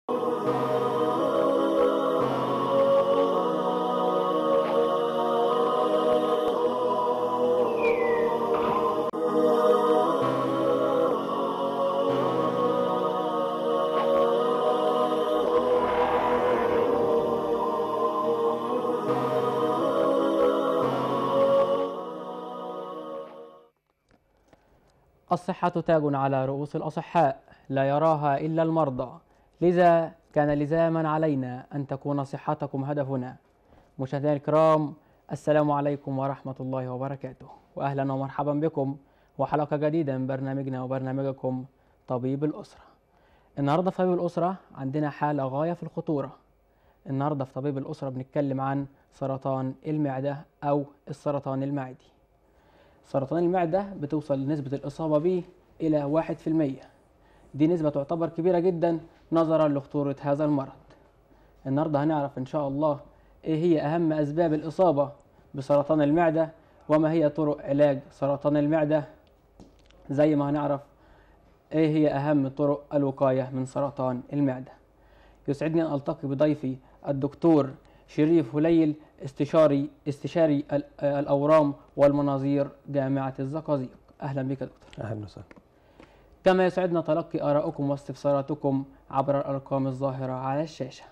الصحة تاج على رؤوس الأصحاء لا يراها إلا المرضى لذا كان لزاما علينا أن تكون صحتكم هدفنا مشاهدينا الكرام السلام عليكم ورحمة الله وبركاته وأهلا ومرحبا بكم وحلقة جديدة من برنامجنا وبرنامجكم طبيب الأسرة النهاردة في طبيب الأسرة عندنا حالة غاية في الخطورة النهاردة في طبيب الأسرة بنتكلم عن سرطان المعدة أو السرطان المعدي سرطان المعدة بتوصل نسبة الإصابة به إلى واحد في المية دي نسبة تعتبر كبيرة جدا نظرا لخطورة هذا المرض النهاردة هنعرف إن شاء الله إيه هي أهم أسباب الإصابة بسرطان المعدة وما هي طرق علاج سرطان المعدة زي ما هنعرف إيه هي أهم طرق الوقاية من سرطان المعدة يسعدني أن ألتقي بضيفي الدكتور شريف هليل استشاري استشاري ال- الأورام والمناظير جامعة الزقازيق أهلا بك يا دكتور اهلا وسهلا كما يسعدنا تلقي آرائكم واستفساراتكم عبر الأرقام الظاهرة على الشاشة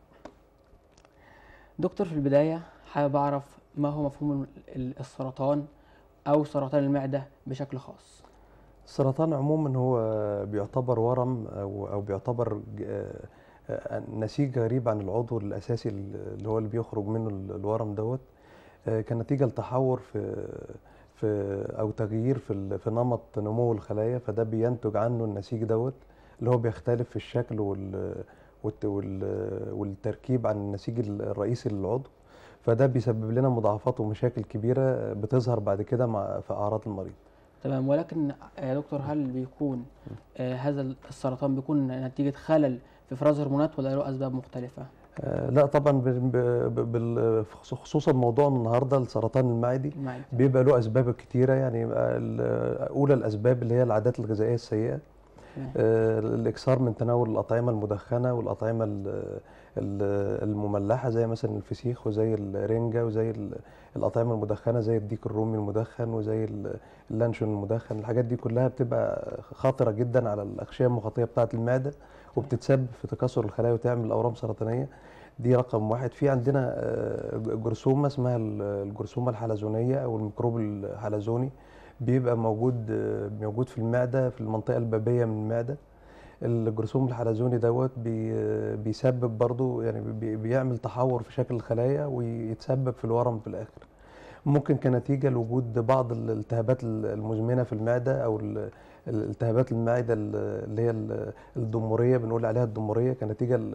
دكتور في البداية حابب أعرف ما هو مفهوم ال- السرطان أو سرطان المعدة بشكل خاص السرطان عموما هو بيعتبر ورم او او بيعتبر ج- آه، آه، نسيج غريب عن العضو الاساسي اللي هو اللي بيخرج منه ال- الورم دوت آه، كنتيجه لتحور في في او تغيير في ال- في نمط نمو الخلايا فده بينتج عنه النسيج دوت اللي هو بيختلف في الشكل وال والت- وال- والتركيب عن النسيج الرئيسي للعضو فده بيسبب لنا مضاعفات ومشاكل كبيره بتظهر بعد كده مع في اعراض المريض تمام ولكن يا دكتور هل بيكون آه هذا السرطان بيكون نتيجة خلل في افراز هرمونات ولا له اسباب مختلفه آه، لا طبعا بال- ب- بال- خصوصا موضوعنا النهارده السرطان المعدي معي بيبقى له اسباب كتيره يعني ال- اولى الاسباب اللي هي العادات الغذائيه السيئه تمام. آه، الاكثار من تناول الاطعمه المدخنه والاطعمه ال- ال- المملحه زي مثلا الفسيخ وزي الرنجه وزي ال- الاطعمه المدخنه زي الديك الرومي المدخن وزي ال- اللانشون المدخن الحاجات دي كلها بتبقى خطره جدا على الاغشيه المخاطيه بتاعه المعده وبتتسبب في تكاثر الخلايا وتعمل اورام سرطانيه دي رقم واحد في عندنا آه، جرثومه اسمها ال- الجرثومه الحلزونيه او الميكروب الحلزوني بيبقى موجود آه، موجود في المعده في المنطقه البابيه من المعده الجرثوم الحلزوني دوت بي بيسبب برضو يعني بي بيعمل تحور في شكل الخلايا ويتسبب في الورم في الاخر ممكن كنتيجه لوجود بعض الالتهابات المزمنه في المعده او ال- الالتهابات المعده ال- اللي هي ال- الضموريه بنقول عليها الضموريه كنتيجه ل-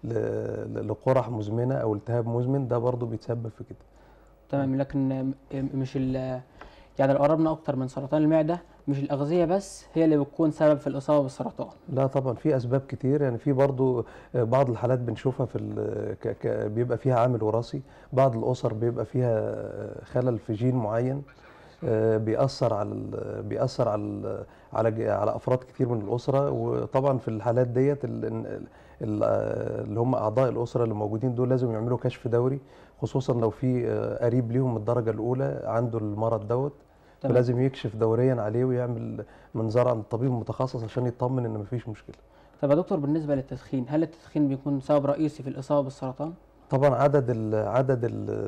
ل- لقرح مزمنه او التهاب مزمن ده برضو بيتسبب في كده تمام لكن مش ال يعني لو قربنا اكتر من سرطان المعده مش الاغذيه بس هي اللي بتكون سبب في الاصابه بالسرطان لا طبعا في اسباب كتير يعني في برضو بعض الحالات بنشوفها في ال- ك- ك- بيبقى فيها عامل وراثي بعض الاسر بيبقى فيها خلل في جين معين آه، بيأثر على ال- بيأثر على ال- على ج- على افراد كتير من الاسره وطبعا في الحالات ديت ال- ال- ال- اللي هم اعضاء الاسره اللي موجودين دول لازم يعملوا كشف دوري خصوصا لو في آه، قريب ليهم من الدرجه الاولى عنده المرض دوت تمام. فلازم يكشف دوريا عليه ويعمل منظار عند الطبيب المتخصص عشان يطمن ان مفيش مشكله طب يا دكتور بالنسبه للتدخين هل التدخين بيكون سبب رئيسي في الاصابه بالسرطان طبعا عدد ال عدد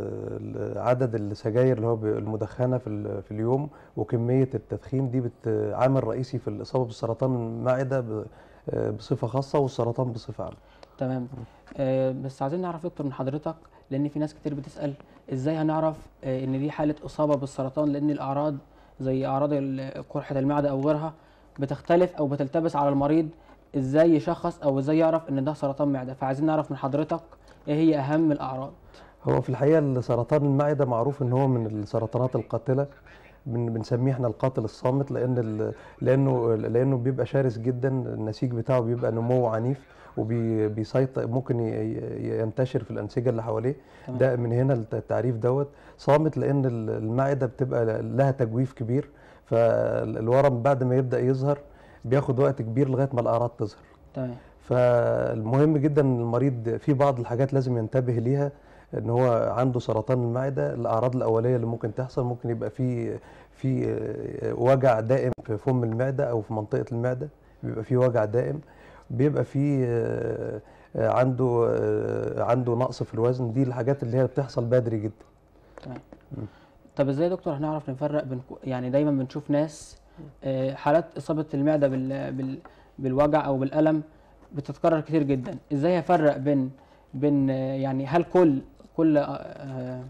ال عدد السجاير اللي هو ب- المدخنه في ال- في اليوم وكميه التدخين دي بت- عامل رئيسي في الاصابه بالسرطان المعده ب- آه، بصفه خاصه والسرطان بصفه عامه تمام آه بس عايزين نعرف اكتر من حضرتك لان في ناس كتير بتسال ازاي هنعرف آه ان دي حاله اصابه بالسرطان لان الاعراض زي اعراض ال- قرحه المعده او غيرها بتختلف او بتلتبس على المريض ازاي يشخص او ازاي يعرف ان ده سرطان معده فعايزين نعرف من حضرتك ايه هي اهم الاعراض هو في الحقيقه سرطان المعده معروف ان هو من السرطانات القاتله بن- بنسميه احنا القاتل الصامت لان ال- لانه لانه بيبقى شرس جدا النسيج بتاعه بيبقى نمو عنيف وبيسيطر ممكن ي- ي- ينتشر في الانسجه اللي حواليه تمام. ده من هنا الت- التعريف دوت صامت لان ال- المعده بتبقى لها تجويف كبير فالورم بعد ما يبدا يظهر بياخد وقت كبير لغايه ما الاعراض تظهر تمام فالمهم جدا إن المريض في بعض الحاجات لازم ينتبه ليها ان هو عنده سرطان المعده الاعراض الاوليه اللي ممكن تحصل ممكن يبقى في في آه، وجع دائم في فم المعده او في منطقه المعده بيبقى في وجع دائم بيبقى في آه، آه، عنده آه، عنده نقص في الوزن دي الحاجات اللي هي بتحصل بدري جدا تمام مم. طب ازاي يا دكتور هنعرف نفرق بين كو- يعني دايما بنشوف ناس آه، حالات اصابه المعده بال... بال... بالوجع او بالالم بتتكرر كتير جدا ازاي هفرق بين بين آه، يعني هل كل كل آه، آه،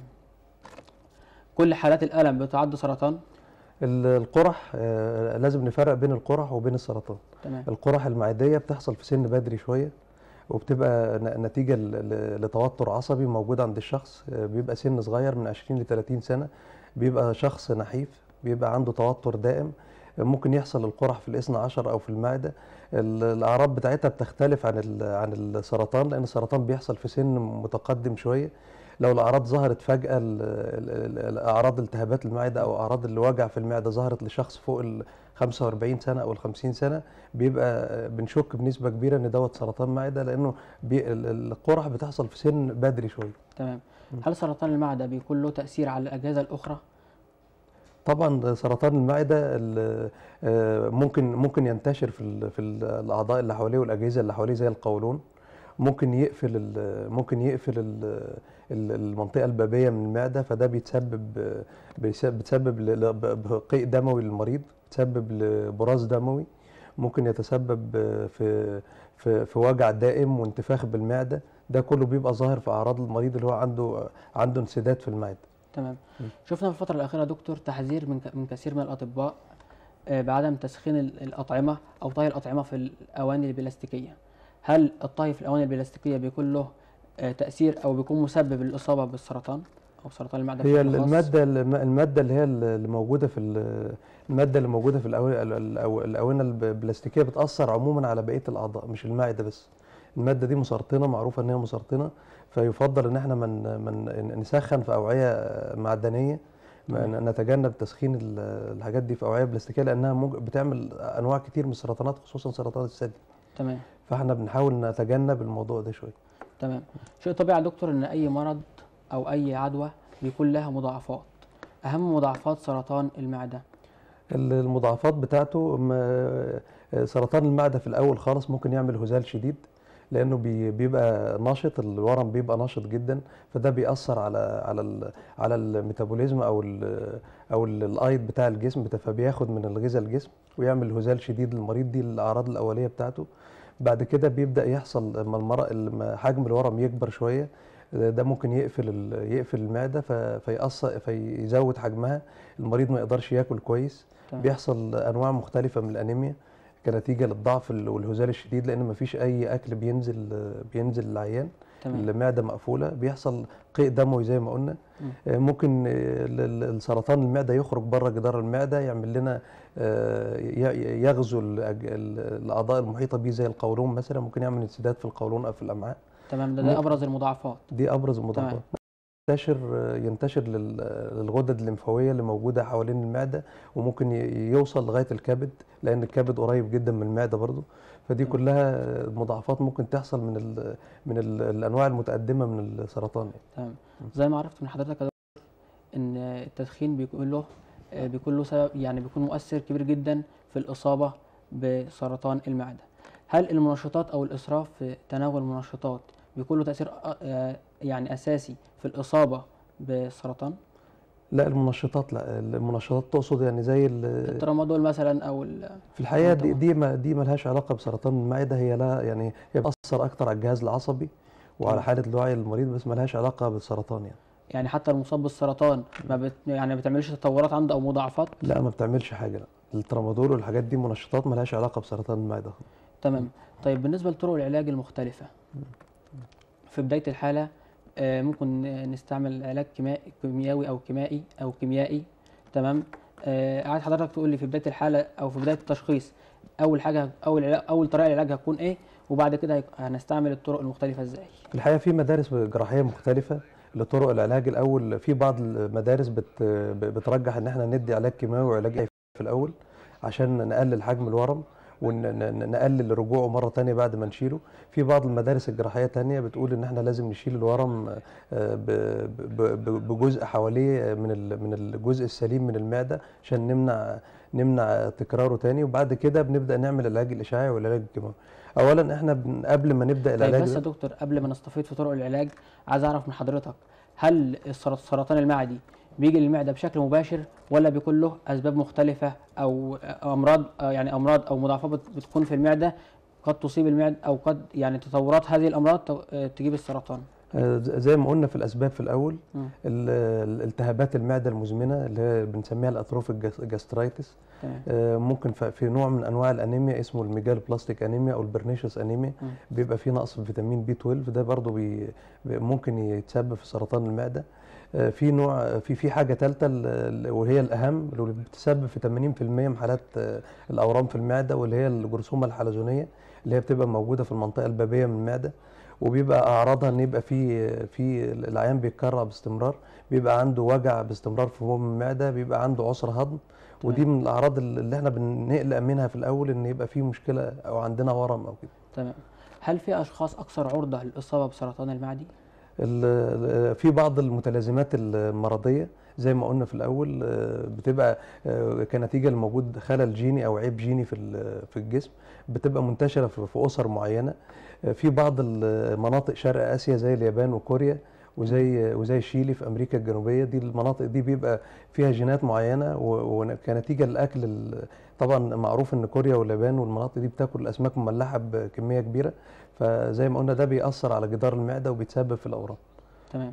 كل حالات الالم بتعد سرطان ال- القرح آه، لازم نفرق بين القرح وبين السرطان تمام القرح المعديه بتحصل في سن بدري شويه وبتبقى ن- نتيجه ل- ل- لتوتر عصبي موجود عند الشخص آه، بيبقى سن صغير من 20 ل 30 سنه بيبقى شخص نحيف بيبقى عنده توتر دائم آه، ممكن يحصل القرح في الاثنى عشر او في المعده ال- الاعراض بتاعتها بتختلف عن ال- عن السرطان لان السرطان بيحصل في سن متقدم شويه لو الاعراض ظهرت فجاه ال- ال- ال- اعراض التهابات المعده او اعراض الوجع في المعده ظهرت لشخص فوق ال 45 سنه او ال 50 سنه بيبقى بنشك بنسبه كبيره ان دوت سرطان معده لانه بي ال- القرح بتحصل في سن بدري شويه تمام مم. هل سرطان المعده بيكون له تاثير على الاجهزه الاخرى طبعا سرطان المعده ال- آه، ممكن ممكن ينتشر في ال- في ال- الاعضاء اللي حواليه والاجهزه اللي حواليه زي القولون ممكن يقفل ال- ممكن يقفل ال- ال- المنطقه البابيه من المعده فده بيتسبب آه، بيس- بتسبب ل- ل- ب- بقيء دموي للمريض تسبب لبراز دموي ممكن يتسبب آه، في في في وجع دائم وانتفاخ بالمعده ده كله بيبقى ظاهر في اعراض المريض اللي هو عنده عنده انسداد في المعده تمام مم. شفنا في الفترة الأخيرة دكتور تحذير من ك- من كثير من الأطباء آه، بعدم تسخين ال- الأطعمة أو طهي الأطعمة في الأواني البلاستيكية هل الطهي في الأواني البلاستيكية بيكون له آه، تأثير أو بيكون مسبب للإصابة بالسرطان أو سرطان المعدة هي بشكل خاص؟ المادة الم- المادة اللي هي اللي موجودة في ال- المادة اللي موجودة في الأو- ال- الأو- الأونة الب- البلاستيكية بتأثر عموما على بقية الأعضاء مش المعدة بس المادة دي مسرطنة معروفة إن هي مسرطنة فيفضل إن إحنا من من نسخن في أوعية معدنية ما تمام. ن- نتجنب تسخين ال- الحاجات دي في أوعية بلاستيكية لأنها ممكن بتعمل أنواع كتير من السرطانات خصوصا سرطان الثدي تمام فإحنا بنحاول نتجنب الموضوع ده شوية تمام شيء طبيعي يا دكتور إن أي مرض أو أي عدوى بيكون لها مضاعفات أهم مضاعفات سرطان المعدة ال- المضاعفات بتاعته م- سرطان المعدة في الأول خالص ممكن يعمل هزال شديد لأنه بي- بيبقى نشط الورم بيبقى نشط جدا فده بيأثر على على ال على الميتابوليزم أو ال أو ال- الأيض بتاع الجسم بتا- فبياخد من الغذاء الجسم ويعمل هزال شديد للمريض دي الأعراض الأولية بتاعته بعد كده بيبدأ يحصل لما المر- لما حجم الورم يكبر شوية ده ممكن يقفل ال- يقفل المعدة ف- فيأثر فيزود حجمها المريض ما يقدرش ياكل كويس تمام بيحصل انواع مختلفه من الانيميا كنتيجه للضعف ال- والهزال الشديد لان مفيش اي اكل بينزل بينزل للعيان تمام المعده مقفوله بيحصل قيء دموي زي ما قلنا مم. آه، ممكن آه، ال- ال- السرطان المعده يخرج بره جدار المعده يعمل لنا آه، ي- يغزو الأج- ال- الاعضاء المحيطه بيه زي القولون مثلا ممكن يعمل انسداد في القولون او في الامعاء تمام ده, ده ممكن- أبرز المضاعفات دي ابرز المضاعفات تمام. ينتشر ينتشر لل- للغدد الليمفاويه اللي موجوده حوالين المعده وممكن ي- يوصل لغايه الكبد لان الكبد قريب جدا من المعده برضو فدي تمام. كلها مضاعفات ممكن تحصل من ال من ال الانواع المتقدمه من السرطان تمام زي ما عرفت من حضرتك يا دكتور ان التدخين بيكون له آه، بيكون له سبب يعني بيكون مؤثر كبير جدا في الاصابه بسرطان المعده هل المنشطات او الاسراف في تناول المنشطات بيكون له تاثير آه، آه، يعني اساسي في الاصابه بالسرطان لا المنشطات لا المنشطات تقصد يعني زي ال- الترامادول مثلا او ال- في الحقيقه دي تمام. دي ما دي ملهاش علاقه بسرطان المعده هي لا يعني هي بتاثر اكتر على الجهاز العصبي وعلى تمام. حاله الوعي المريض بس ملهاش علاقه بالسرطان يعني يعني حتى المصاب بالسرطان ما بت يعني ما بتعملش تطورات عنده او مضاعفات لا ما بتعملش حاجه لا الترامادول والحاجات دي منشطات ملهاش علاقه بسرطان المعده تمام طيب بالنسبة لطرق العلاج المختلفة في بداية الحالة آه، ممكن نستعمل علاج كيميائي كيميائي أو كيميائي أو كيميائي تمام آه، عايز حضرتك تقول لي في بداية الحالة أو في بداية التشخيص أول حاجة أول علاج أول طريقة علاج هتكون إيه وبعد كده هيك- هنستعمل الطرق المختلفة إزاي في الحقيقه في مدارس جراحيه مختلفه لطرق العلاج الاول في بعض المدارس بت بترجح ان احنا ندي علاج كيماوي وعلاج في الاول عشان نقلل حجم الورم ونقلل رجوعه مره تانية بعد ما نشيله في بعض المدارس الجراحيه تانية بتقول ان احنا لازم نشيل الورم آه، ب- ب- ب- بجزء حواليه من ال- من الجزء السليم من المعده عشان نمنع نمنع تكراره تاني وبعد كده بنبدا نعمل العلاج الاشعاعي والعلاج الكيماوي اولا احنا بن- قبل ما نبدا طيب العلاج بس يا ده دكتور قبل ما نستفيد في طرق العلاج عايز اعرف من حضرتك هل السر- السرطان المعدي بيجي للمعده بشكل مباشر ولا بيكون له اسباب مختلفه او امراض آه، يعني امراض او مضاعفات بت- بتكون في المعده قد تصيب المعده او قد يعني تطورات هذه الامراض تو- آه، تجيب السرطان آه، ز- زي ما قلنا في الاسباب في الاول مم. ال- ال- التهابات المعده المزمنه اللي هي بنسميها الاتروفيك جاس- جاسترايتس تمام آه، ممكن ف- في نوع من انواع الانيميا اسمه الميجال بلاستيك انيميا او البرنيشس انيميا مم. بيبقى فيه نقص في فيتامين بي 12 ده برضه بي بي- ممكن يتسبب في سرطان المعده آه، في نوع في في حاجه ثالثه وهي الاهم اللي بتسبب في 80% من حالات آه، الاورام في المعده واللي هي الجرثومه الحلزونيه اللي هي بتبقى موجوده في المنطقه البابيه من المعده وبيبقى اعراضها ان يبقى في في العيان بيتكرع باستمرار بيبقى عنده وجع باستمرار في فم المعده بيبقى عنده عسر هضم ودي من الاعراض اللي احنا بنقلق منها في الاول ان يبقى في مشكله او عندنا ورم او كده تمام هل في اشخاص اكثر عرضه للاصابه بسرطان المعدي ال- ال- في بعض المتلازمات المرضيه زي ما قلنا في الاول آه، بتبقى آه، كنتيجه لوجود خلل جيني او عيب جيني في ال- في الجسم بتبقى منتشره في في اسر معينه آه، في بعض المناطق شرق اسيا زي اليابان وكوريا وزي وزي شيلي في امريكا الجنوبيه دي المناطق دي بيبقى فيها جينات معينه و- وكنتيجه للاكل ال- طبعا معروف ان كوريا واليابان والمناطق دي بتاكل اسماك مملحه بكميه كبيره فزي ما قلنا ده بيأثر على جدار المعده وبيتسبب في الاورام تمام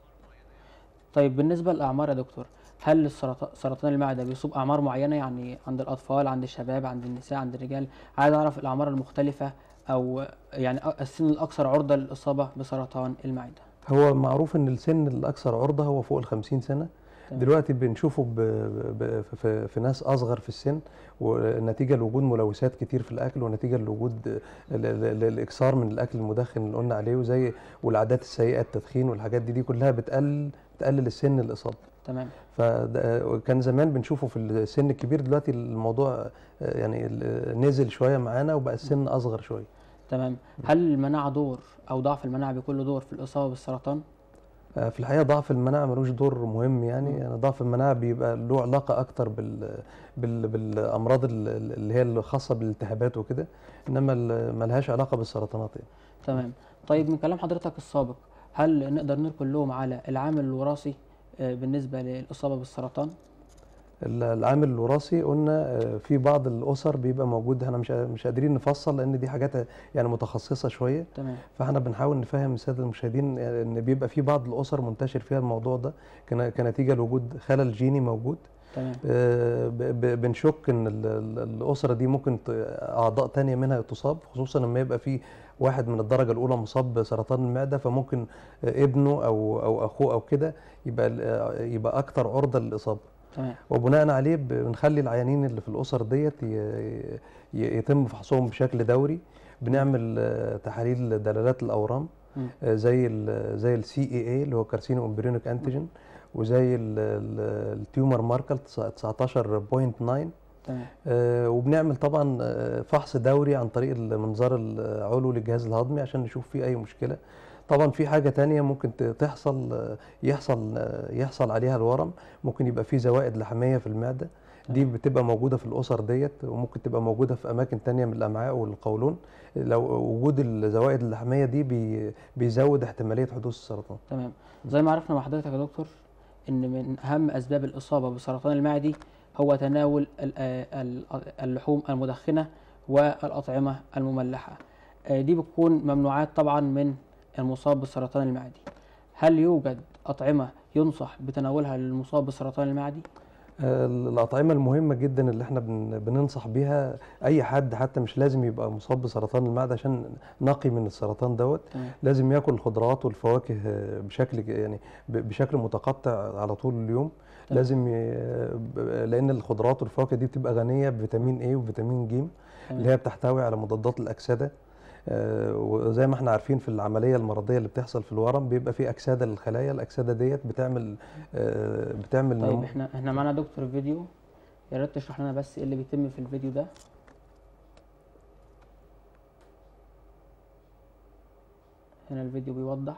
طيب بالنسبه للاعمار يا دكتور هل السرطان سرطان المعده بيصيب اعمار معينه يعني عند الاطفال عند الشباب عند النساء عند الرجال عايز اعرف الاعمار المختلفه او يعني أ- السن الاكثر عرضه للاصابه بسرطان المعده هو معروف ان السن الاكثر عرضه هو فوق ال 50 سنه تمام. دلوقتي بنشوفه ب... ب... في... في ناس اصغر في السن ونتيجه لوجود ملوثات كتير في الاكل ونتيجه لوجود ال- ال- الاكثار من الاكل المدخن اللي قلنا عليه وزي والعادات السيئه التدخين والحاجات دي دي كلها بتقلل بتقلل السن الاصابه تمام فكان زمان بنشوفه في السن الكبير دلوقتي الموضوع آه، يعني ال- نزل شويه معانا وبقى السن اصغر شويه تمام هل المناعه دور او ضعف المناعه بيكون له دور في الاصابه بالسرطان آه، في الحقيقه ضعف المناعه ملوش دور مهم يعني يعني ضعف المناعه بيبقى له علاقه اكتر بال بال بالامراض ال- اللي هي الخاصه بالالتهابات وكده انما ال- ملهاش علاقه بالسرطانات يعني. تمام طيب من كلام حضرتك السابق هل نقدر نلقي اللوم على العامل الوراثي آه، بالنسبه للاصابه بالسرطان ال- العامل الوراثي قلنا آه، في بعض الاسر بيبقى موجود احنا مش مش قادرين نفصل لان دي حاجات يعني متخصصه شويه تمام فاحنا بنحاول نفهم الساده المشاهدين ان بيبقى في بعض الاسر منتشر فيها الموضوع ده كن- كنتيجه لوجود خلل جيني موجود تمام آه، ب- ب- بنشك ان ال- ال- الاسره دي ممكن ت- اعضاء تانية منها تصاب خصوصا لما يبقى في واحد من الدرجه الاولى مصاب بسرطان المعده فممكن آه، ابنه او او اخوه او كده يبقى ال- آه، يبقى اكتر عرضه للاصابه تمام وبناء عليه ب- بنخلي العيانين اللي في الاسر ديت ي- ي- يتم فحصهم بشكل دوري بنعمل آه، تحاليل دلالات الاورام مم. آه، زي ال زي السي اي اي اللي هو كارسينو امبريونيك انتيجين وزي التيومر ماركر 19.9 تمام آه، وبنعمل طبعا آه، فحص دوري عن طريق المنظار العلوي للجهاز الهضمي عشان نشوف فيه اي مشكله طبعا في حاجه تانية ممكن ت- تحصل آه، يحصل آه، يحصل عليها الورم ممكن يبقى في زوائد لحميه في المعده دي تمام. بتبقى موجوده في الاسر ديت وممكن تبقى موجوده في اماكن تانية من الامعاء والقولون لو وجود الزوائد اللحميه دي بي بيزود احتماليه حدوث السرطان تمام زي ما عرفنا مع حضرتك يا دكتور ان من اهم اسباب الاصابه بسرطان المعدي هو تناول ال- آه، ال- اللحوم المدخنه والاطعمه المملحه آه، دي بتكون ممنوعات طبعا من المصاب بالسرطان المعدي هل يوجد اطعمه ينصح بتناولها للمصاب بالسرطان المعدي آه، الأطعمة المهمة جدا اللي احنا بن- بننصح بيها أي حد حتى مش لازم يبقى مصاب بسرطان المعدة عشان نقي من السرطان دوت تمام لازم ياكل الخضروات والفواكه آه، بشكل ج- يعني ب- بشكل متقطع على طول اليوم تمام. لازم ي... ب- لأن الخضروات والفواكه دي بتبقى غنية بفيتامين A وفيتامين ج اللي هي بتحتوي على مضادات الأكسدة آه، وزي ما احنا عارفين في العملية المرضية اللي بتحصل في الورم بيبقى في أكسدة للخلايا الأكسدة ديت بتعمل آه، بتعمل طيب نمو- احنا احنا معانا دكتور فيديو يا ريت تشرح لنا بس ايه اللي بيتم في الفيديو ده هنا الفيديو بيوضح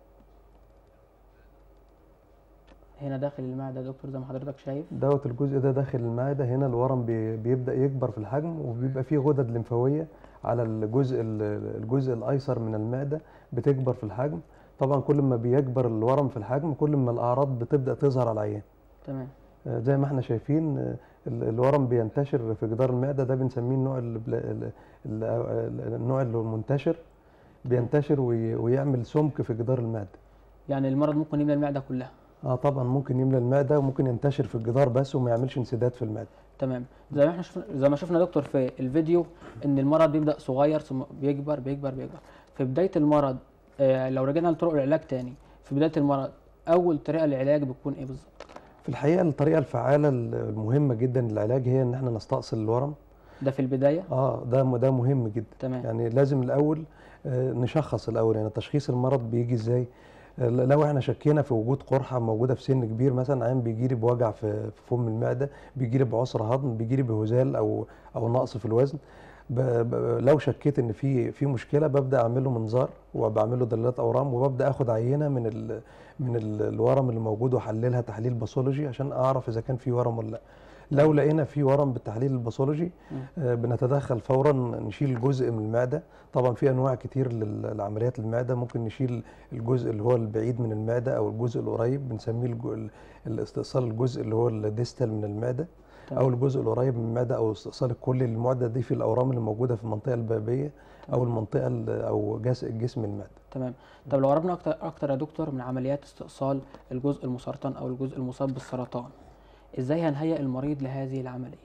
هنا داخل المعدة يا دكتور زي ما حضرتك شايف دوت الجزء ده داخل المعدة هنا الورم بي- بيبدأ يكبر في الحجم وبيبقى فيه غدد لمفاوية على الجزء ال- الجزء الأيسر من المعدة بتكبر في الحجم طبعا كل ما بيكبر الورم في الحجم كل ما الأعراض بتبدأ تظهر على العيان تمام آه، زي ما احنا شايفين آه، ال- الورم بينتشر في جدار المعدة ده بنسميه النوع ال- ال- ال- ال- النوع اللي هو المنتشر بينتشر وي- ويعمل سمك في جدار المعدة يعني المرض ممكن يملى المعدة كلها اه طبعا ممكن يملى المعدة وممكن ينتشر في الجدار بس وما يعملش انسداد في المعدة تمام زي ما احنا شفنا زي ما شفنا دكتور في الفيديو ان المرض بيبدا صغير ثم بيكبر بيكبر بيكبر في بدايه المرض آه لو رجعنا لطرق العلاج تاني في بدايه المرض اول طريقه للعلاج بتكون ايه بالظبط في الحقيقة الطريقة الفعالة المهمة جدا للعلاج هي ان احنا نستأصل الورم ده في البدايه اه ده ده مهم جدا تمام يعني لازم الاول آه، نشخص الاول يعني تشخيص المرض بيجي ازاي آه، لو احنا شكينا في وجود قرحه موجوده في سن كبير مثلا عين بيجي لي بوجع في في فم المعده بيجي لي بعسر هضم بيجي لي بهزال او او نقص في الوزن ب ب لو شكيت ان في في مشكله ببدا اعمل له منظار وبعمل له دلالات اورام وببدا اخد عينه من ال من ال الورم اللي موجود واحللها تحليل باثولوجي عشان اعرف اذا كان في ورم ولا لا لو لقينا في ورم بالتحليل الباثولوجي مم. آه، بنتدخل فورا نشيل جزء من المعده طبعا في انواع كتير لل- لعمليات المعده ممكن نشيل الجزء اللي هو البعيد من المعده او الجزء القريب بنسميه الجو- ال- الاستئصال الجزء اللي هو الديستال من المعده تمام. او الجزء القريب من المعده او استئصال الكلي للمعده دي في الاورام اللي موجوده في المنطقه البابيه او تمام. المنطقه ال- او جس- جسم المعده تمام طب لو قربنا اكتر اكتر يا دكتور من عمليات استئصال الجزء المسرطن او الجزء المصاب بالسرطان ازاي هنهيئ المريض لهذه العمليه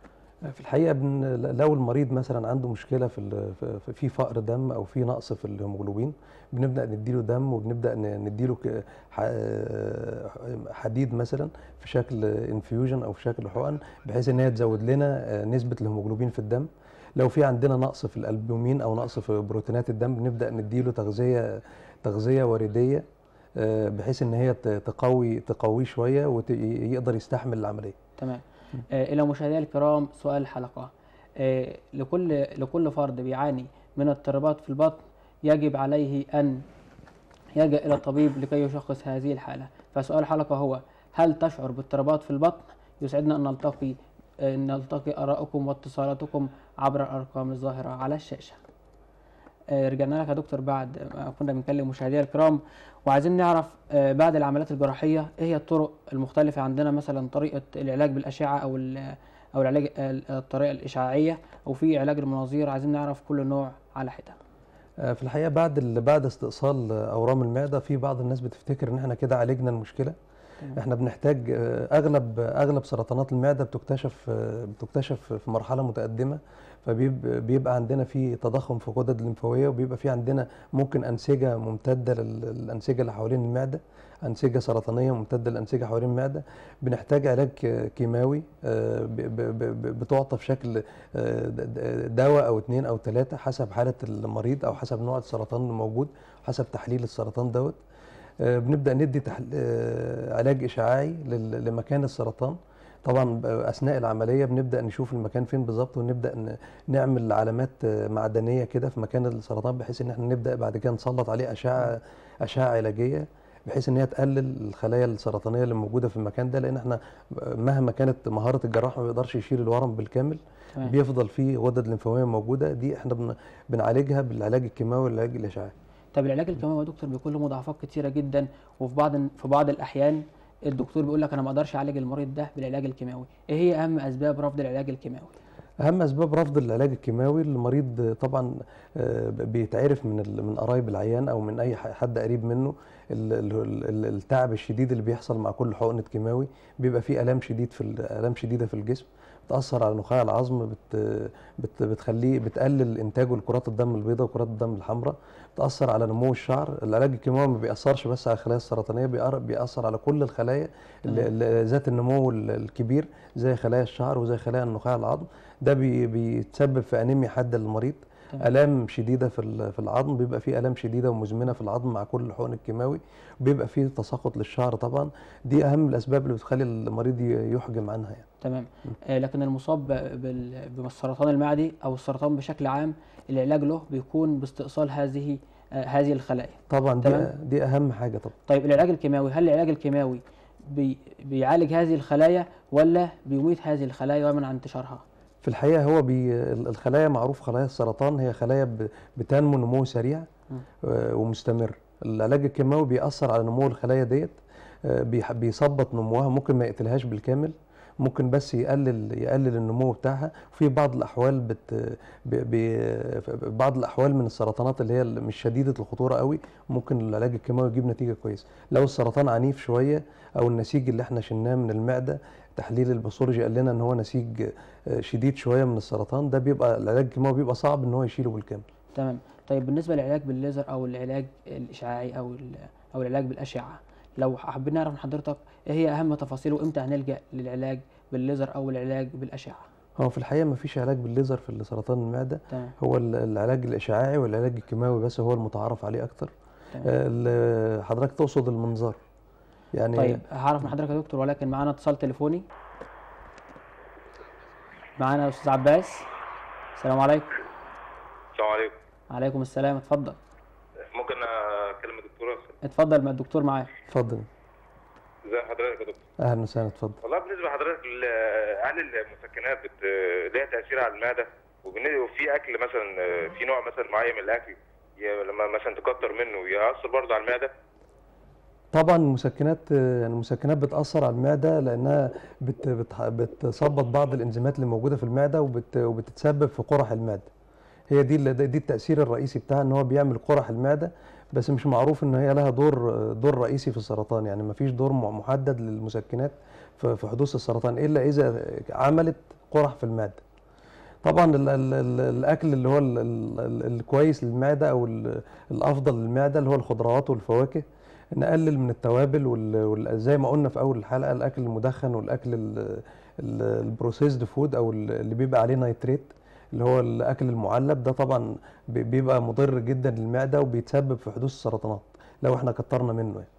في الحقيقه بن لو المريض مثلا عنده مشكله في ال- في- في فقر دم او في نقص في الهيموجلوبين بنبدا نديله دم وبنبدا ن- نديله ك- ح- حديد مثلا في شكل انفيوجن او في شكل حقن بحيث ان هي تزود لنا نسبه الهيموجلوبين في الدم لو في عندنا نقص في الالبومين او نقص في بروتينات الدم بنبدا نديله تغذيه تغذيه ورديه آه، بحيث ان هي ت- تقوي تقويه شويه ويقدر يستحمل العمليه تمام آه الى مشاهدينا الكرام سؤال الحلقه آه لكل لكل فرد بيعاني من اضطرابات في البطن يجب عليه ان يلجا الى الطبيب لكي يشخص هذه الحاله فسؤال الحلقه هو هل تشعر باضطرابات في البطن يسعدنا ان نلتقي ان نلتقي ارائكم واتصالاتكم عبر الارقام الظاهره على الشاشه آه، رجعنا لك يا دكتور بعد ما كنا بنكلم مشاهدينا الكرام وعايزين نعرف آه، بعد العمليات الجراحيه ايه هي الطرق المختلفه عندنا مثلا طريقه العلاج بالاشعه او ال- او العلاج ال- الطريقه الاشعاعيه او في علاج المناظير عايزين نعرف كل نوع على حده آه، في الحقيقه بعد ال- بعد استئصال آه، اورام المعده في بعض الناس بتفتكر ان احنا كده عالجنا المشكله تمام. احنا بنحتاج آه، اغلب اغلب سرطانات المعده بتكتشف آه، بتكتشف في مرحله متقدمه فبيبقى عندنا في تضخم في غدد الليمفاويه وبيبقى في عندنا ممكن انسجه ممتده للانسجه اللي حوالين المعده انسجه سرطانيه ممتده للانسجه حوالين المعده بنحتاج علاج ك- كيماوي آه، ب- ب- ب- بتعطى في شكل آه، د- د- دواء او اتنين او ثلاثه حسب حاله المريض او حسب نوع السرطان اللي موجود حسب تحليل السرطان دوت آه، بنبدا ندي تحل... آه، علاج اشعاعي لل- لمكان السرطان طبعا ب- اثناء العمليه بنبدا نشوف المكان فين بالظبط ونبدا ن- نعمل علامات آه، معدنيه كده في مكان السرطان بحيث ان احنا نبدا بعد كده نسلط عليه اشعه اشعه علاجيه بحيث ان هي تقلل الخلايا السرطانيه اللي موجوده في المكان ده لان احنا مهما كانت مهاره الجراح ما بيقدرش يشيل الورم بالكامل تمام. بيفضل فيه غدد لمفاويه موجوده دي احنا بن- بنعالجها بالعلاج الكيماوي والعلاج الاشعاعي طب العلاج الكيماوي يا دكتور بيكون له مضاعفات كتيره جدا وفي بعض في بعض الاحيان الدكتور بيقول لك انا ما اقدرش اعالج المريض ده بالعلاج الكيماوي ايه هي اهم اسباب رفض العلاج الكيماوي اهم اسباب رفض العلاج الكيماوي المريض طبعا آه، بيتعرف من ال- من قرايب العيان او من اي ح- حد قريب منه ال- ال- ال- التعب الشديد اللي بيحصل مع كل حقنه كيماوي بيبقى فيه الام شديد في ال- الام شديده في الجسم بتاثر على نخاع العظم بت بت بتخليه بتقلل انتاجه لكرات الدم البيضاء وكرات الدم الحمراء بتاثر على نمو الشعر العلاج الكيماوي ما بيأثرش بس على الخلايا السرطانيه بيأر- بيأثر على كل الخلايا اللي- اللي ذات النمو ال- الكبير زي خلايا الشعر وزي خلايا النخاع العظم ده بي بيتسبب في انيميا حاده للمريض تمام. الام شديده في ال- في العظم بيبقى فيه الام شديده ومزمنه في العظم مع كل الحقن الكيماوي بيبقى فيه تساقط للشعر طبعا دي اهم الاسباب اللي بتخلي المريض ي- يحجم عنها يعني تمام آه لكن المصاب ب- بال- بالسرطان المعدي او السرطان بشكل عام العلاج له بيكون باستئصال هذه آه، هذه الخلايا طبعا دي تمام. دي اهم حاجه طبعا طيب العلاج الكيماوي هل العلاج الكيماوي بي بيعالج هذه الخلايا ولا بيميت هذه الخلايا ويمنع انتشارها في الحقيقه هو بي ال- الخلايا معروف خلايا السرطان هي خلايا ب- بتنمو نمو سريع مم. آه، ومستمر العلاج الكيماوي بيأثر على نمو الخلايا ديت آه، بيح- بيثبط نموها ممكن ما يقتلهاش بالكامل ممكن بس يقلل يقلل النمو بتاعها وفي بعض الاحوال بت ب- ب- بعض الاحوال من السرطانات اللي هي مش شديده الخطوره قوي ممكن العلاج الكيماوي يجيب نتيجه كويسه لو السرطان عنيف شويه او النسيج اللي احنا شلناه من المعده تحليل الباثولوجي قال لنا ان هو نسيج آه، شديد شويه من السرطان ده بيبقى العلاج الكيماوي بيبقى صعب ان هو يشيله بالكامل تمام طيب بالنسبه للعلاج بالليزر او العلاج الاشعاعي او ال- او العلاج بالاشعه لو حابين نعرف من حضرتك ايه هي اهم تفاصيله وامتى هنلجا للعلاج بالليزر او العلاج بالاشعه هو في الحقيقه ما فيش علاج بالليزر في سرطان المعده تمام هو ال- العلاج الاشعاعي والعلاج الكيماوي بس هو المتعارف عليه اكتر تمام آه، ال- حضرتك تقصد المنظار يعني طيب هعرف من حضرتك يا دكتور ولكن معانا اتصال تليفوني معانا استاذ عباس السلام عليكم السلام عليكم عليكم السلام اتفضل ممكن اكلم الدكتوره اتفضل ما الدكتور معاك اتفضل ازي حضرتك يا دكتور اهلا وسهلا اتفضل والله بالنسبه لحضرتك ال- هل المسكنات بت... ليها تاثير على المعده وبالنسبه وفي اكل مثلا في نوع مثلا معين من الاكل ي- لما مثلا تكتر منه ياثر برضه على المعده طبعا المسكنات آه، يعني المسكنات بتاثر على المعده لانها بت بت بتثبط بعض الانزيمات اللي موجوده في المعده وبت وبتتسبب في قرح المعده هي دي اللي- دي التاثير الرئيسي بتاعها ان هو بيعمل قرح المعده بس مش معروف ان هي لها دور دور رئيسي في السرطان يعني ما فيش دور م- محدد للمسكنات في في حدوث السرطان الا اذا عملت قرح في المعده طبعا ال ال ال الاكل اللي هو ال ال ال الكويس للمعده او ال- الافضل للمعده اللي هو الخضروات والفواكه نقلل من التوابل وال وال- زي ما قلنا في اول الحلقه الاكل المدخن والاكل البروسيسد فود او ال- اللي بيبقى عليه نيتريت اللي هو الاكل المعلب ده طبعا بي- بيبقى مضر جدا للمعده وبيتسبب في حدوث السرطانات لو احنا كترنا منه يعني.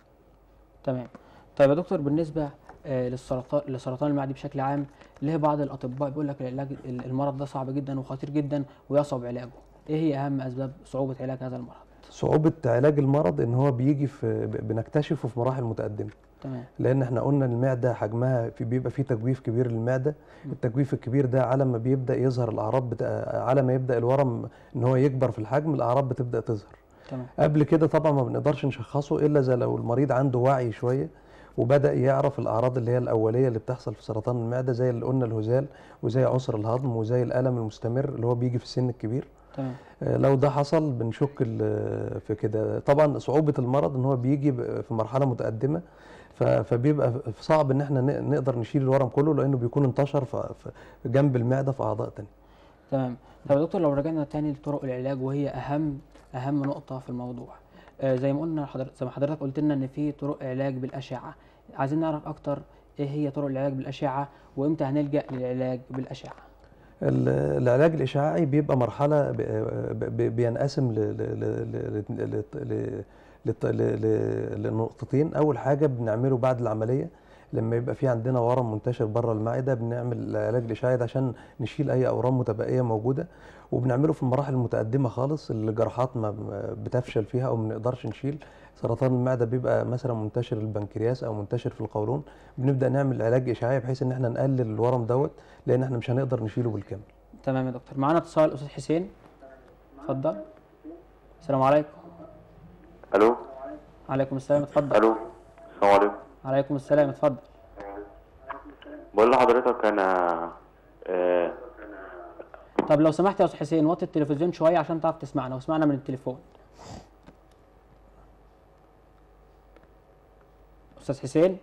تمام طيب يا دكتور بالنسبه آه، للسرطان لسرطان المعدي بشكل عام ليه بعض الاطباء بيقول لك العلاج المرض ده صعب جدا وخطير جدا ويصعب علاجه ايه هي اهم اسباب صعوبه علاج هذا المرض صعوبه علاج المرض ان هو بيجي في ب- بنكتشفه في مراحل متقدمه تمام لان احنا قلنا المعده حجمها في بيبقى فيه تجويف كبير للمعده م. التجويف الكبير ده على ما بيبدا يظهر الاعراض بتا... على ما يبدا الورم ان هو يكبر في الحجم الاعراض بتبدا تظهر تمام قبل كده طبعا ما بنقدرش نشخصه الا اذا لو المريض عنده وعي شويه وبدا يعرف الاعراض اللي هي الاوليه اللي بتحصل في سرطان المعده زي اللي قلنا الهزال وزي عسر الهضم وزي الالم المستمر اللي هو بيجي في السن الكبير تمام آه، لو ده حصل بنشك ال- في كده طبعا صعوبة المرض ان هو بيجي ب- في مرحلة متقدمة ف- فبيبقى ف- صعب ان احنا ن- نقدر نشيل الورم كله لانه بيكون انتشر ف- ف- جنب المعدة في اعضاء تانية تمام طب يا دكتور لو رجعنا تاني لطرق العلاج وهي اهم اهم نقطه في الموضوع آه زي ما قلنا حضرتك زي ما حضرتك قلت لنا ان في طرق علاج بالاشعه عايزين نعرف اكتر ايه هي طرق العلاج بالاشعه وامتى هنلجا للعلاج بالاشعه ال- العلاج الاشعاعي بيبقى مرحلة ب- ب- ب- بينقسم ل- ل- ل- ل- ل- ل- لط- ل- ل- لنقطتين اول حاجة بنعمله بعد العملية لما يبقى في عندنا ورم منتشر بره المعده بنعمل العلاج الاشعاعي ده عشان نشيل اي اورام متبقيه موجوده وبنعمله في المراحل المتقدمه خالص اللي الجراحات ما ما بتفشل فيها او ما بنقدرش نشيل سرطان المعده بيبقى مثلا منتشر البنكرياس او منتشر في القولون بنبدا نعمل علاج اشعاعي بحيث ان احنا نقلل الورم دوت لان احنا مش هنقدر نشيله بالكامل تمام يا دكتور معانا اتصال استاذ حسين اتفضل السلام عليكم الو عليكم السلام اتفضل الو السلام عليكم عليكم السلام اتفضل بقول لحضرتك انا آه طب لو سمحت يا استاذ حسين وطي التلفزيون شويه عشان تعرف تسمعنا واسمعنا من التليفون استاذ حسين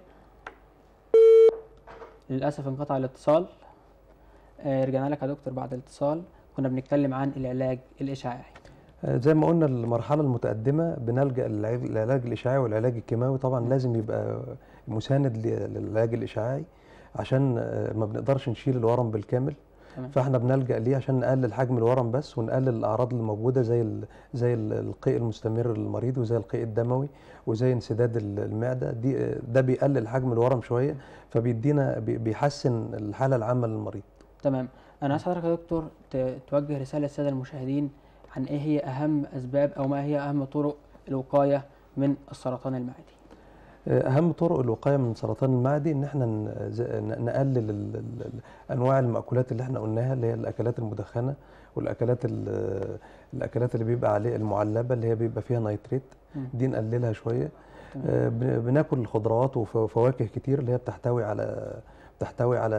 للاسف انقطع الاتصال آه، رجعنا لك يا دكتور بعد الاتصال كنا بنتكلم عن العلاج الاشعاعي آه، زي ما قلنا المرحله المتقدمه بنلجا للعلاج للعلاج الاشعاعي والعلاج الكيماوي طبعا لازم يبقى مساند ل- للعلاج الاشعاعي عشان آه، ما بنقدرش نشيل الورم بالكامل تمام. فاحنا بنلجا ليه عشان نقلل حجم الورم بس ونقلل الاعراض اللي موجوده زي ال زي ال- القيء المستمر للمريض وزي القيء الدموي وزي انسداد ال- المعده دي آه، ده بيقلل حجم الورم شويه فبيدينا بي- بيحسن الحاله العامه للمريض تمام انا عايز حضرتك يا دكتور ت- توجه رساله للساده المشاهدين عن ايه هي اهم اسباب او ما هي اهم طرق الوقايه من السرطان المعدي اهم طرق الوقايه من سرطان المعدي ان احنا ن- ز- ن- نقلل ال- ال- ال- انواع المأكولات اللي احنا قلناها اللي هي الاكلات المدخنه والاكلات ال- الاكلات اللي بيبقى عليها المعلبه اللي هي بيبقى فيها نيتريت مم. دي نقللها شويه تمام. آه، بن- بناكل الخضروات وف- وفواكه كتير اللي هي بتحتوي على بتحتوي على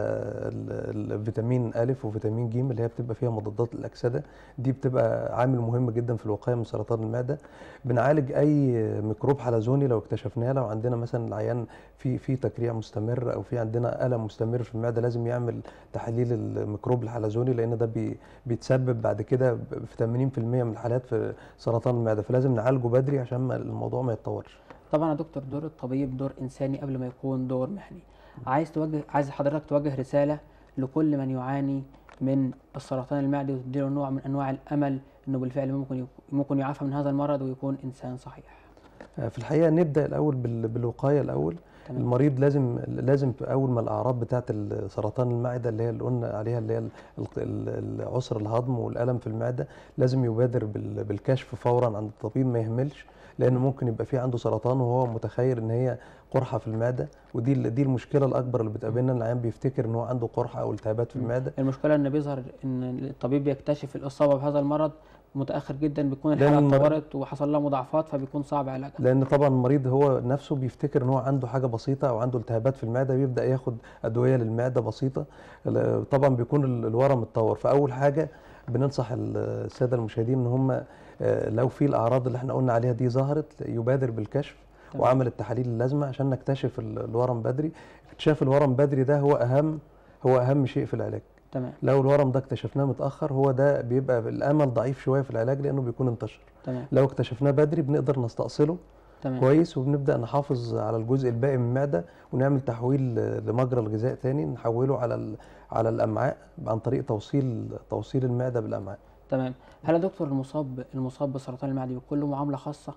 ال- الفيتامين أ وفيتامين ج اللي هي بتبقى فيها مضادات الأكسدة دي بتبقى عامل مهم جدا في الوقاية من سرطان المعدة بنعالج أي ميكروب حلزوني لو اكتشفناه لو عندنا مثلا العيان في في تكريع مستمر أو في عندنا ألم مستمر في المعدة لازم يعمل تحليل الميكروب الحلزوني لأن ده بي بيتسبب بعد كده ب- في 80% من الحالات في سرطان المعدة فلازم نعالجه بدري عشان ما الموضوع ما يتطورش طبعا يا دكتور دور الطبيب دور انساني قبل ما يكون دور مهني عايز توجه عايز حضرتك توجه رساله لكل من يعاني من السرطان المعدي وتديله نوع من انواع الامل انه بالفعل ممكن يك- ممكن يعافى من هذا المرض ويكون انسان صحيح في الحقيقه نبدا الاول بال- بالوقايه الاول تمام المريض لازم لازم في اول ما الاعراض بتاعه سرطان المعده اللي هي اللي قلنا عليها اللي هي ال- ال- ال- عسر الهضم والالم في المعده لازم يبادر بال- بالكشف فورا عند الطبيب ما يهملش لان ممكن يبقى في عنده سرطان وهو متخيل ان هي قرحه في المعده ودي ال- دي المشكله الاكبر اللي بتقابلنا ان العيان بيفتكر ان هو عنده قرحه او التهابات في مم. المعده المشكله ان بيظهر ان الطبيب يكتشف الاصابه بهذا المرض متاخر جدا بيكون لأن الحاله المرض- اتطورت وحصل لها مضاعفات فبيكون صعب علاجها لان طبعا المريض هو نفسه بيفتكر ان هو عنده حاجه بسيطه او عنده التهابات في المعده بيبدا ياخد ادويه للمعده بسيطه ال- طبعا بيكون ال- الورم اتطور فاول حاجه بننصح ال- الساده المشاهدين ان هم آه، لو في الاعراض اللي احنا قلنا عليها دي ظهرت يبادر بالكشف تمام. وعمل التحاليل اللازمه عشان نكتشف ال- الورم بدري اكتشاف الورم بدري ده هو اهم هو اهم شيء في العلاج تمام لو الورم ده اكتشفناه متاخر هو ده بيبقى الامل ضعيف شويه في العلاج لانه بيكون انتشر تمام لو اكتشفناه بدري بنقدر نستأصله تمام كويس وبنبدا نحافظ على الجزء الباقي من المعده ونعمل تحويل لمجرى الغذاء تاني نحوله على ال- على الامعاء عن طريق توصيل توصيل المعده بالامعاء تمام هل يا دكتور المصاب المصاب بسرطان المعدي بيكون له معامله خاصه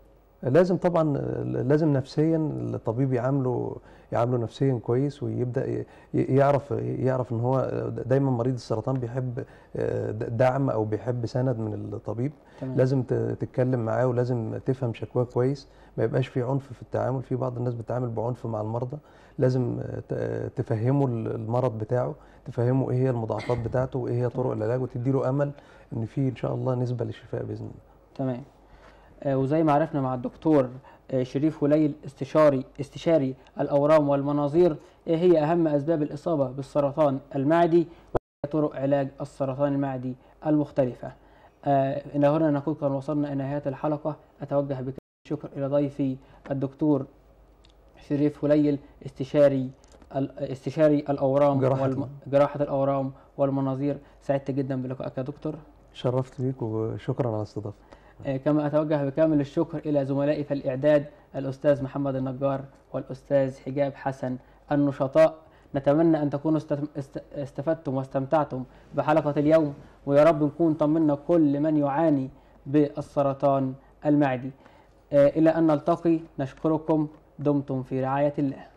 لازم طبعا لازم نفسيا الطبيب يعامله يعامله نفسيا كويس ويبدا ي- يعرف يعرف ان هو دايما مريض السرطان بيحب دعم او بيحب سند من الطبيب تمام لازم ت- تتكلم معاه ولازم تفهم شكواه كويس ما يبقاش في عنف في التعامل في بعض الناس بتتعامل بعنف مع المرضى لازم ت- تفهمه المرض بتاعه تفهمه ايه هي المضاعفات بتاعته وايه هي طرق العلاج وتديله امل ان في ان شاء الله نسبه للشفاء باذن الله تمام آه، وزي ما عرفنا مع الدكتور آه، شريف وليل استشاري استشاري الاورام والمناظير ايه هي اهم اسباب الاصابه بالسرطان المعدي وطرق علاج السرطان المعدي المختلفه آه، الى هنا نكون قد وصلنا الى نهايه الحلقه اتوجه بكل الشكر الى ضيفي الدكتور شريف وليل استشاري ال- استشاري الاورام جراحة والم... جراحه الاورام والمناظير سعدت جدا بلقائك يا دكتور شرفت بيك وشكرا على الاستضافه آه، كما أتوجه بكامل الشكر إلى زملائي في الإعداد الأستاذ محمد النجار والأستاذ حجاب حسن النشطاء نتمنى أن تكونوا استف- است- استفدتم واستمتعتم بحلقة اليوم ويا رب نكون طمنا كل من يعاني بالسرطان المعدي آه، إلى أن نلتقي نشكركم دمتم في رعاية الله